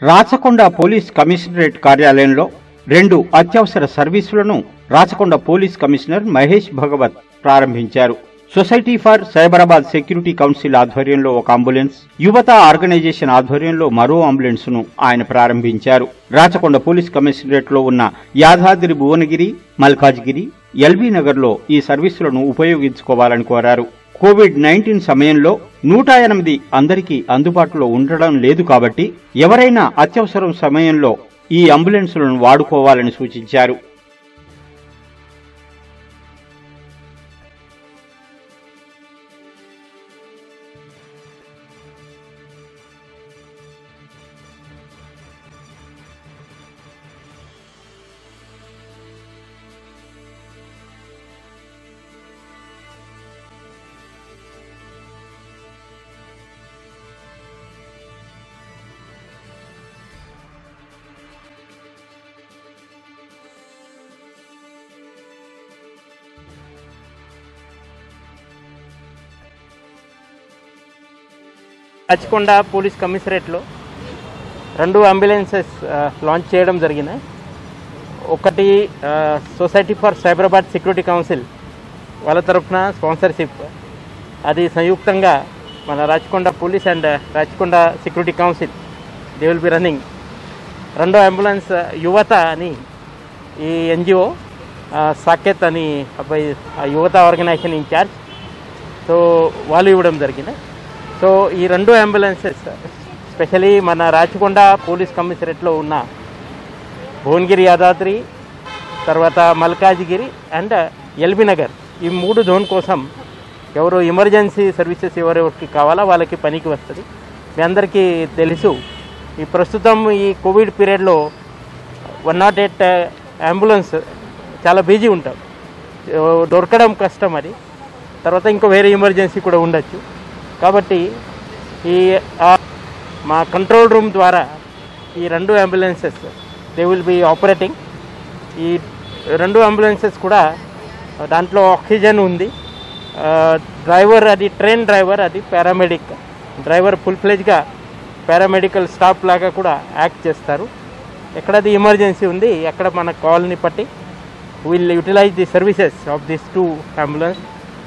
Rachakonda police commissionerate కార్యాలయంలో రెండు అత్యవసర సర్వీసులను రాచకొండ పోలీస్ కమిషనర్ మహేష్ భగవత్ ప్రారంభించారు society for Cyberabad security council ఆధ్వర్యంలో ఒక అంబులెన్స్ యువత ఆర్గనైజేషన్ ఆధ్వర్యంలో మరో అంబులెన్స్ ను ఆయన ప్రారంభించారు రాచకొండ పోలీస్ కమిషనరేట్ లో ఉన్న యాదాద్రి భువనగిరి మల్కాజ్గిరి ఎల్బీ నగర్ లో ఈ సర్వీసులను ఉపయోగించుకోవాలని కోరారు కోవిడ్ నైన్టీన్ సమయంలో నూట ఎనిమిది అందరికీ అందుబాటులో ఉండడం లేదు కాబట్టి ఎవరైనా అత్యవసరం సమయంలో ఈ అంబులెన్సులను వాడుకోవాలని సూచించారు రాచకొండ పోలీస్ కమిషనరేట్లో రెండు అంబులెన్సెస్ ఆ, లాంచ్ చేయడం జరిగినాయి ఒకటి ఆ, society for Cyberabad security council వాళ్ళ తరఫున స్పాన్సర్షిప్ అది సంయుక్తంగా మన Rachakonda police and Rachakonda security council they will be running రెండో అంబులెన్స్ యువత అని ఈ ఎన్జిఓ సాకేత్ అని అబ్బాయి ఆ యువత ఆర్గనైజేషన్ ఇన్ఛార్జ్ సో వాళ్ళు ఇవ్వడం జరిగింది సో ఈ రెండు అంబులెన్సెస్ స్పెషలీ మన రాచకొండ పోలీస్ కమిషనరేట్లో ఉన్న భువనగిరి యాదాద్రి తర్వాత మల్కాజ్గిరి అండ్ ఎల్బీ నగర్ ఈ మూడు జోన్ కోసం ఎవరు ఎమర్జెన్సీ సర్వీసెస్ ఎవరెవరికి కావాలో వాళ్ళకి పనికి వస్తుంది మీ అందరికీ తెలుసు ఈ ప్రస్తుతం ఈ కోవిడ్ పీరియడ్లో వన్ నాట్ ఎయిట్ అంబులెన్స్ చాలా బిజీ ఉంటాం దొరకడం కష్టం అది తర్వాత ఇంకో వేరే ఎమర్జెన్సీ కూడా ఉండొచ్చు కాబట్టి ఈ ఆ, మా కంట్రోల్ రూమ్ ద్వారా ఈ రెండు ambulances they will be operating ఈ రెండు అంబులెన్సెస్ కూడా దాంట్లో ఆక్సిజన్ ఉంది ఆ, డ్రైవర్ అది ట్రైన్ డ్రైవర్ అది పారామెడిక్ డ్రైవర్ ఫుల్ ఫ్లెజ్గా పారామెడికల్ స్టాఫ్ లాగా కూడా యాక్ట్ చేస్తారు ఎక్కడది ఎమర్జెన్సీ ఉంది ఎక్కడ మన కాల్ని పట్టి will utilize the services of this two ambulance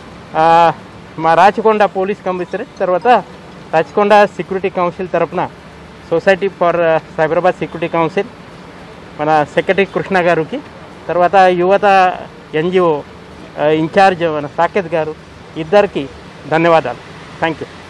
మా రాచకొండ పోలీస్ కమిషనరేట్ తర్వాత రాచకొండ సెక్యూరిటీ కౌన్సిల్ తరపున society for Cyberabad security council మన సెక్రటరీ కృష్ణ గారికి తర్వాత యువత ఎన్జిఓ ఇన్ఛార్జ్ మన సాకేత్ గారు ఇద్దరికి ధన్యవాదాలు థ్యాంక్ యూ